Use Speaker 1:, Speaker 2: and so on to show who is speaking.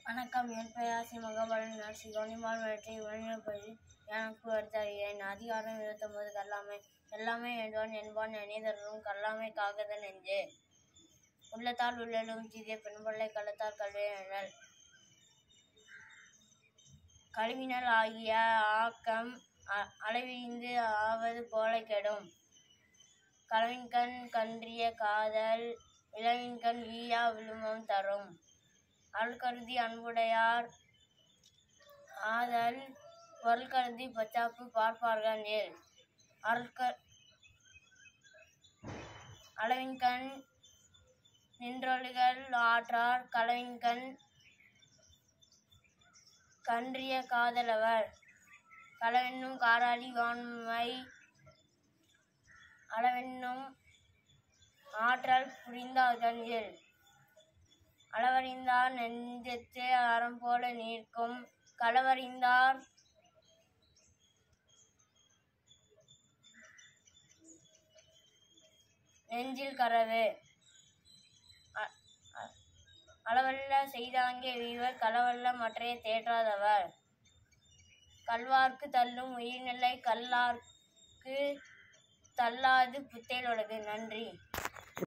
Speaker 1: வணக்கம் என் பெயர் ஆசி மகாபாலன் நரசி கவுனிமால் வேட்டை உணர்ப்பது எனக்கு வருத்தறியேன் அதிகாரம் இருபத்தொன்பது கல்லாமை எல்லாமே என்பவன் என்பான் அனைதரும் கல்லாமை காகத நெஞ்சே உள்ளத்தால் உள்ளலும் தீதிய பெண்பிள்ளை களத்தால் கல்வியினல் கழிவினல் ஆகிய ஆக்கம் அ- அளவிழிந்து ஆவது போல கெடும் களவின்கண் கன்றிய காதல் இளவின்கண் ஈயா விழுமம் தரும் அருள் கருதி அன்புடையார் ஆதல் பொருள் கருதி பச்சாப்பு பார்ப்பார்கள் நேர் அருள் க அளவின்கண் நின்றொழுகள் ஆற்றார் களவின்கண் கன்றிய காதலவர் களவென்னும் காராளி வான்மை அளவென்னும் ஆற்றல் புரிந்தாதன் இயல் அளவறிந்தார் நெஞ்சத்தே அறம் போல நிற்கும் களவறிந்தார் நெஞ்சில் கரவு அ- அ- அளவல்ல செய்தாங்கே வீவர் களவல்ல மற்றைய தேற்றாதவர் கல்வார்க்கு தள்ளும் உயிர்நிலை கல்லார்க்கு தள்ளாது புத்தேல் உலகு நன்றி